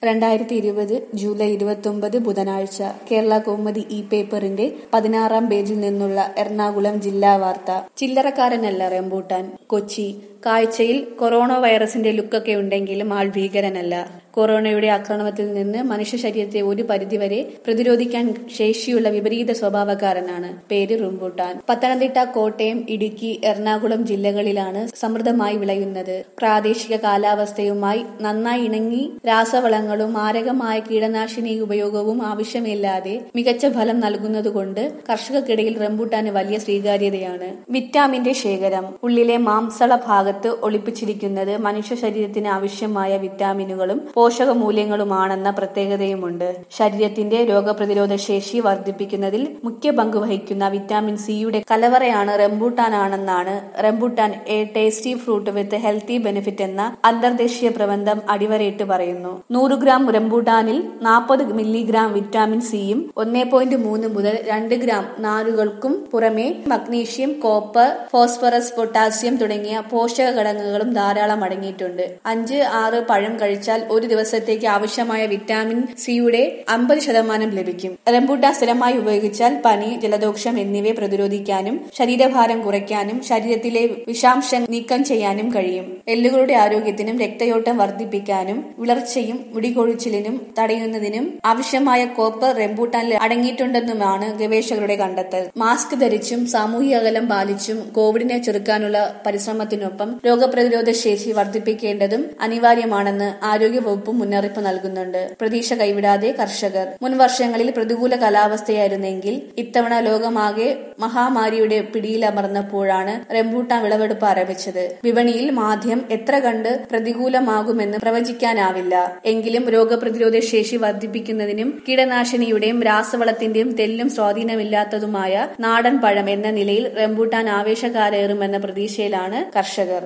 രണ്ടായിരത്തി ഇരുപത് ജൂലൈ ഇരുപത്തൊമ്പത് ബുധനാഴ്ച കേരള കൗമുദി ഇ പേപ്പറിന്റെ പതിനാറാം പേജിൽ നിന്നുള്ള എറണാകുളം ജില്ലാ വാർത്ത ചില്ലറക്കാരനല്ല റംബൂട്ടാൻ കൊച്ചി കാഴ്ചയിൽ കൊറോണ വൈറസിന്റെ ലുക്കൊക്കെ ഉണ്ടെങ്കിലും ആൾ ഭീകരനല്ല കൊറോണയുടെ ആക്രമണത്തിൽ നിന്ന് മനുഷ്യ ശരീരത്തെ ഒരു പരിധിവരെ പ്രതിരോധിക്കാൻ ശേഷിയുള്ള വിപരീത സ്വഭാവക്കാരനാണ് പേര് റുംബൂട്ടാൻ പത്തനംതിട്ട കോട്ടയം ഇടുക്കി എറണാകുളം ജില്ലകളിലാണ് സമൃദ്ധമായി വിളയുന്നത് പ്രാദേശിക കാലാവസ്ഥയുമായി നന്നായി ഇണങ്ങി രാസവളങ്ങളും മാരകമായ കീടനാശിനി ഉപയോഗവും ആവശ്യമില്ലാതെ മികച്ച ഫലം നൽകുന്നതുകൊണ്ട് കർഷകർക്കിടയിൽ റംബൂട്ടാന് വലിയ സ്വീകാര്യതയാണ് വിറ്റാമിന്റെ ശേഖരം ഉള്ളിലെ മാംസള ഭാഗത്ത് ഒളിപ്പിച്ചിരിക്കുന്നത് മനുഷ്യ ശരീരത്തിന് ആവശ്യമായ വിറ്റാമിനുകളും പോഷകമൂല്യങ്ങളുമാണെന്ന പ്രത്യേകതയുമുണ്ട് ശരീരത്തിന്റെ രോഗപ്രതിരോധ ശേഷി വർദ്ധിപ്പിക്കുന്നതിൽ മുഖ്യ പങ്ക് വഹിക്കുന്ന വിറ്റാമിൻ സിയുടെ കലവറയാണ് റംബൂട്ടാനാണെന്നാണ് rambutan a tasty fruit with healthy benefit എന്ന അന്തർദേശീയ പ്രബന്ധം അടിവരയിട്ട് പറയുന്നു നൂറ് ഗ്രാം റംബൂട്ടാനിൽ നാൽപ്പത് മില്ലിഗ്രാം വിറ്റാമിൻ സിയും ഒന്നേ പോയിന്റ് മൂന്ന് മുതൽ രണ്ട് ഗ്രാം നാരുകൾക്കും പുറമെ മഗ്നീഷ്യം കോപ്പർ ഫോസ്ഫറസ് പൊട്ടാസ്യം തുടങ്ങിയ പോഷക ഘടകങ്ങളും ധാരാളം അടങ്ങിയിട്ടുണ്ട് അഞ്ച് ആറ് പഴം കഴിച്ചാൽ ഒരു ദിവസത്തേക്ക് ആവശ്യമായ വിറ്റാമിൻ സിയുടെ അമ്പത് ശതമാനം ലഭിക്കും റംബൂട്ടാൻ സ്ഥിരമായി ഉപയോഗിച്ചാൽ പനി ജലദോഷം എന്നിവയെ പ്രതിരോധിക്കാനും ശരീരഭാരം കുറയ്ക്കാനും ശരീരത്തിലെ വിഷാംശം നീക്കം ചെയ്യാനും കഴിയും എല്ലുകളുടെ ആരോഗ്യത്തിനും രക്തയോട്ടം വർദ്ധിപ്പിക്കാനും വിളർച്ചയും മുടികൊഴിച്ചിലിനും തടയുന്നതിനും ആവശ്യമായ കോപ്പർ റംബൂട്ടാനിൽ അടങ്ങിയിട്ടുണ്ടെന്നുമാണ് ഗവേഷകരുടെ കണ്ടെത്തൽ മാസ്ക് ധരിച്ചും സാമൂഹിക അകലം പാലിച്ചും കോവിഡിനെ ചെറുക്കാനുള്ള പരിശ്രമത്തിനൊപ്പം രോഗപ്രതിരോധ ശേഷി വർദ്ധിപ്പിക്കേണ്ടതും അനിവാര്യമാണെന്ന് ആരോഗ്യവകുപ്പ് മുന്നറിയിപ്പ് നൽകുന്നുണ്ട് പ്രതീക്ഷ കൈവിടാതെ കർഷകർ മുൻ വർഷങ്ങളിൽ പ്രതികൂല കാലാവസ്ഥയായിരുന്നെങ്കിൽ ഇത്തവണ ലോകമാകെ മഹാമാരിയുടെ പിടിയിലമർന്നപ്പോഴാണ് റംബൂട്ടാൻ വിളവെടുപ്പ് ആരംഭിച്ചത് വിപണിയിൽ മാധ്യം എത്ര കണ്ട് പ്രതികൂലമാകുമെന്ന് പ്രവചിക്കാനാവില്ല എങ്കിലും രോഗപ്രതിരോധ ശേഷി വർദ്ധിപ്പിക്കുന്നതിനും കീടനാശിനിയുടെയും രാസവളത്തിന്റെയും തെല്ലും സ്വാധീനമില്ലാത്തതുമായ നാടൻ പഴം എന്ന നിലയിൽ റംബൂട്ടാൻ ആവേശകാരേറുമെന്ന പ്രതീക്ഷയിലാണ് കർഷകർ